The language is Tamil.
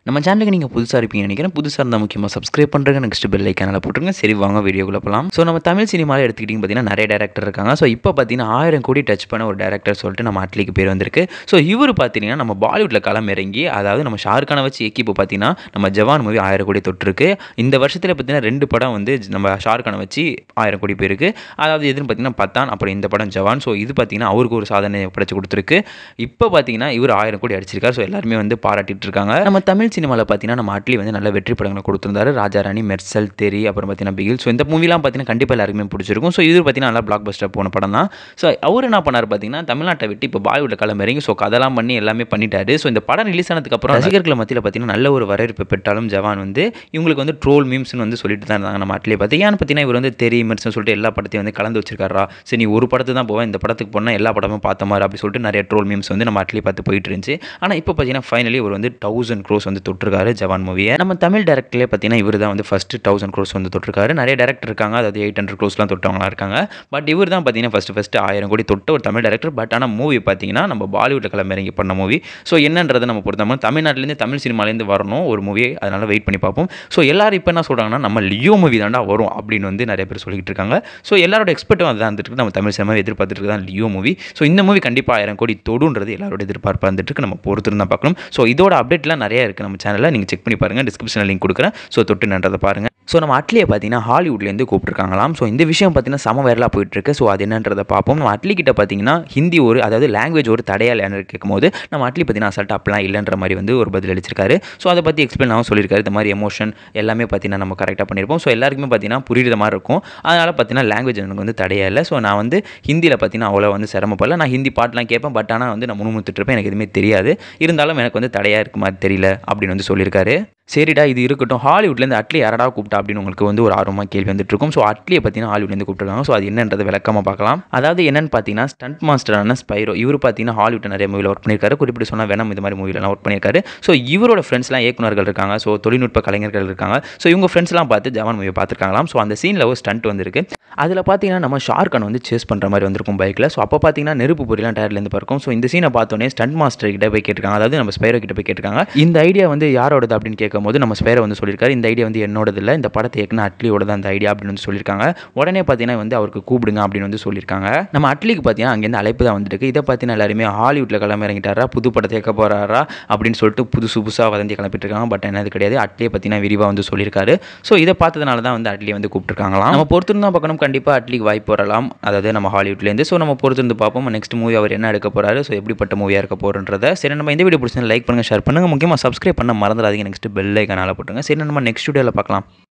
நம்ம சேனலுக்கு நீங்கள் புதுசாக இருப்பீங்கன்னு நினைக்கிறேன் புதுசாக இருந்தால் முக்கியமாக சப்ஸ்கிரைப் பண்ணுறங்க நெக்ஸ்ட் பெல் ஐக்கானில் போட்டுருங்க சரி வாங்க வீடியோக்குள்ள போகலாம் ஸோ நம்ம தமிழ் சினிமாவில் எடுத்துக்கிட்டிங்க பார்த்தீங்கன்னா நிறைய டேரக்டர் இருக்காங்க ஸோ இப்போ பார்த்தீங்கன்னா ஆயிரம் கோடி டச் பண்ண ஒரு டேரக்டர் சொல்லிட்டு நம்ம அட்லிக்கு பேர் வந்திருக்கு ஸோ இவர் பார்த்தீங்கன்னா நம்ம பாலிவுட்டில் களம் இறங்கி அதாவது நம்ம ஷாருக்கானை வச்சு இயக்கி இப்போ பார்த்தீங்கன்னா நம்ம ஜவான் மூவி ஆயிரம் கோடி தொட்டிருக்கு இந்த வருஷத்தில் பார்த்தீங்கன்னா ரெண்டு படம் வந்து நம்ம ஷாருக்கானை வச்சு ஆயிரம் கோடி பேருக்கு அதாவது எதுன்னு பார்த்தீங்கன்னா பத்தான் அப்புறம் இந்த படம் ஜவான் ஸோ இது பார்த்தீங்கன்னா அவருக்கு ஒரு சாதனை படைச்சு கொடுத்துருக்கு இப்போ பார்த்தீங்கன்னா இவர் ஆயிரம் கோடி அடிச்சிருக்காரு ஸோ எல்லாருமே வந்து பாராட்டிட்டு இருக்காங்க நம்ம தமிழ் சினிமாவில் பார்த்தீங்கன்னா நம்ம அட்லி வந்து நல்ல வெற்றி படங்களை கொடுத்துருந்தாரு ராஜாராணி மெர்சல் தெரி அப்புறம் பார்த்தீங்கன்னா பிகில் ஸோ இந்த மூவிலாம் பார்த்தீங்கன்னா கண்டிப்பாக எல்லாருக்குமே பிடிச்சிருக்கும் ஸோ இது பார்த்தீங்கன்னா நல்லா பிளாக் பஸ்டர் போன படம் தான் ஸோ அவர் என்ன பண்ணார் பார்த்தீங்கன்னா தமிழ்நாட்டை விட்டு இப்போ பாலிவுட் கிளம்ப இறங்கி ஸோ கதெல்லாம் பண்ணி எல்லாமே பண்ணிட்டாரு ஸோ இந்த படம் ரிலீஸ் ஆனதுக்கப்புறம் ரசிகர்கள் மத்தியில் பார்த்தீங்கன்னா நல்ல ஒரு வரவேற்பு பெற்றாலும் ஜவான் வந்து இவங்களுக்கு வந்து ட்ரோல் மீம்ஸ்னு வந்து சொல்லிட்டு தான் இருந்தாங்க நம்ம அட்லியை பார்த்து ஏன்னு பார்த்தீங்கன்னா இவர் வந்து தெரி மெர்சல் சொல்லிட்டு எல்லா படத்தையும் வந்து கலந்து வச்சிருக்காரா சரி நீ ஒரு படத்துக்கு தான் போவேன் இந்த படத்துக்கு போனால் எல்லா படமும் பார்த்த மாதிரி அப்படி சொல்லிட்டு நிறைய ட்ரோல் மீம்ஸ் வந்து நம்ம அட்லி பார்த்து போயிட்டு இருந்துச்சு ஆனால் இப்போ பார்த்தீங்கன்னா ஃபைனலி இவர் வந்து தௌசண்ட் க்ரோஸ் வந்து தொட்டிருக்காரு ஜவான் மூவியை நம்ம தமிழ் டேரக்டர்லேயே பார்த்தீங்கன்னா இவர் தான் வந்து ஃபஸ்ட்டு தௌசண்ட் க்ரோஸ் வந்து தொட்டிருக்காரு நிறைய டேரக்டர் இருக்காங்க அதாவது எயிட் ஹண்ட்ரட் க்ரோஸ்லாம் தொட்டவங்களா இருக்காங்க பட் இவர் தான் பார்த்தீங்கன்னா ஃபஸ்ட்டு ஃபஸ்ட்டு ஆயிரம் கோடி தொட்ட ஒரு தமிழ் டேரக்டர் பட் ஆனால் மூவி பார்த்தீங்கன்னா நம்ம பாலிவுட்டில் கிளம்ப இறங்கி பண்ண மூவி ஸோ என்னன்றதை நம்ம பொறுத்தவரை தமிழ்நாட்டிலேருந்து தமிழ் சினிமாலேருந்து வரணும் ஒரு மூவி அதனால் வெயிட் பண்ணி பார்ப்போம் ஸோ எல்லாரும் இப்போ என்ன சொல்கிறாங்கன்னா நம்ம லியோ மூவி தாண்டா வரும் அப்படின்னு வந்து நிறைய பேர் சொல்லிட்டு இருக்காங்க ஸோ எல்லாரோட எக்ஸ்பெக்டும் அதுதான் வந்துட்டு நம்ம தமிழ் சினிமாவை எதிர்பார்த்துட்டு தான் லியோ மூவி ஸோ இந்த மூவி கண்டிப்பாக ஆயிரம் கோடி தொடுன்றது எல்லாரோட எதிர்பார்ப்பு வந்துட்டு இருக்கு. நம்ம பொறுத்து தான் பார்க்கணும் ஸோ இதோட அப்டேட்லாம் நிறைய இருக்குது நம்ம சேனலில் நீங்கள் செக் பண்ணி பாருங்கள் டிஸ்கிரிப்ஷனில் லிங்க் கொடுக்குறேன் ஸோ தொட்டு நன்றதை பாருங்கள் ஸோ நம்ம அட்லியை பார்த்தீங்கன்னா ஹாலிவுட்லேருந்து கூப்பிட்டுருக்காங்களாம் ஸோ இந்த விஷயம் பார்த்தீங்கன்னா சம வைரலாக போயிட்டுருக்கு ஸோ அது என்னன்றதை பார்ப்போம் நம்ம அட்லி கிட்ட பார்த்தீங்கன்னா ஹிந்தி ஒரு அதாவது லாங்குவேஜ் ஒரு தடையா இல்லைன்னு கேட்கும்போது நம்ம அட்லி பார்த்தீங்கன்னா அசல்ட் அப்படிலாம் இல்லைன்ற மாதிரி வந்து ஒரு பதில் அளிச்சிருக்காரு ஸோ அதை பற்றி எக்ஸ்பிளைன் ஆகும் சொல்லியிருக்காரு இந்த மாதிரி எமோஷன் எல்லாமே பார்த்தீங்கன்னா நம்ம கரெக்டாக பண்ணியிருப்போம் ஸோ எல்லாருக்குமே பார்த்தீங்கன்னா புரியுற மாதிரி இருக்கும் அதனால் பார்த்தீங்கன்னா லாங்குவேஜ் எனக்கு வந்து தடையா இல்லை ஸோ நான் வந்து ஹிந்தியில் பார்த்தீங்கன்னா அவ்வளோ வந்து சிரமப்படல நான் ஹிந்தி பாட்டெலாம் கேட்பேன் பட் ஆனால் வந்து நான் முணுமுணுத்துட்டு இருப்பேன் எனக்கு எதுவுமே தெரியாது இருந்தாலும் எனக்கு வந்து தடையாக இருக்க மாதிரி தெரியல அப்படின்னு வந்து சொல்லியிருக்காரு சரிடா இது இருக்கட்டும் ஹாலிவுட்லேருந்து அட்லி யாரடா கூப்பிட்டா அப்படின்னு உங்களுக்கு வந்து ஒரு ஆர்வமாக கேள்வி வந்துட்டு இருக்கும் ஸோ அட்லியை பார்த்தீங்கன்னா ஹாலிவுட்லேருந்து கூப்பிட்டுருக்காங்க ஸோ அது என்னன்றது விளக்கமாக பார்க்கலாம் அதாவது என்னன்னு பார்த்தீங்கன்னா ஸ்டண்ட் மாஸ்டரான ஸ்பைரோ இவர் பார்த்தீங்கன்னா ஹாலிவுட் நிறைய மூவியில் ஒர்க் பண்ணியிருக்காரு குறிப்பிட்டு சொன்னால் வெனம் இது மாதிரி மூவிலலாம் ஒர்க் பண்ணியிருக்காரு ஸோ இவரோட ஃப்ரெண்ட்ஸ்லாம் இயக்குனர்கள் இருக்காங்க ஸோ தொழில்நுட்ப கலைஞர்கள் இருக்காங்க ஸோ இவங்க ஃப்ரெண்ட்ஸ்லாம் பார்த்து ஜவான் மூவி பார்த்துருக்காங்களாம் ஸோ அந்த சீனில் ஒரு ஸ்டண்ட் வந்திருக்கு அதில் பார்த்தீங்கன்னா நம்ம ஷார்கான் வந்து சேஸ் பண்ணுற மாதிரி வந்திருக்கும் பைக்கில் ஸோ அப்போ பார்த்தீங்கன்னா நெருப்பு பொறிலாம் டயர்லேருந்து பறக்கும் ஸோ இந்த சீனை பார்த்தோன்னே ஸ்டண்ட் மாஸ்டர் கிட்ட போய் கேட்டிருக்காங்க அதாவது நம்ம ஸ்பைரோ கிட்ட போய் கேட்டிருக்காங்க இந்த ஐடியா வந்து யாரோடது அப்படின்னு கேட்கும்போது நம்ம ஸ்பைரோ வந்து சொல்லியிருக்காரு இந்த ஐடியா வந்து என்னோடது இல்லை இந்த படத்தை ஏற்கனவே அட்லியோட தான் அந்த ஐடியா அப்படின்னு வந்து சொல்லியிருக்காங்க உடனே பார்த்தீங்கன்னா வந்து அவருக்கு கூப்பிடுங்க அப்படின்னு வந்து சொல்லியிருக்காங்க நம்ம அட்லிக்கு பார்த்தீங்கன்னா அங்கேருந்து அழைப்பு தான் வந்துருக்கு இதை பார்த்தீங்கன்னா எல்லாருமே ஹாலிவுட்டில் கிளம்பி இறங்கிட்டாரா புது படத்தை ஏற்க போகிறாரா அப்படின்னு சொல்லிட்டு புதுசு புதுசாக வதந்தி கிளப்பிட்டு இருக்காங்க பட் என்னது கிடையாது அட்லியை பார்த்தீங்கன்னா விரிவாக வந்து சொல்லியிருக்காரு ஸோ இதை பார்த்ததுனால தான் வந்து அட்லியை வந்து கூப்பிட்டுருக்காங்களாம் நம்ம பொறுத்திருந்து தான் பார்க்கணும் கண்டிப்பாக அட்லிக்கு வாய்ப்பு வரலாம் அதாவது நம்ம ஹாலிவுட்லேருந்து ஸோ நம்ம பொறுத்திருந்து பார்ப்போம் நெக்ஸ்ட் மூவி அவர் என்ன எடுக்க போகிறாரு ஸோ எப்படிப்பட்ட மூவியாக இருக்க போகிறன்றத சரி நம்ம இந்த வீடியோ பிடிச்சா லைக் பண்ணுங்கள் ஷேர் பண்ணுங்கள் முக்கியமாக சப்ஸ்கிரைப் பண்ண மறந்துடாதீங்க நெக்ஸ்ட் பெல் ஐக்கானால் போட்டுருங்க சரி நம்ம நெக்ஸ்ட் வீடியோவில் பார்க்கலாம்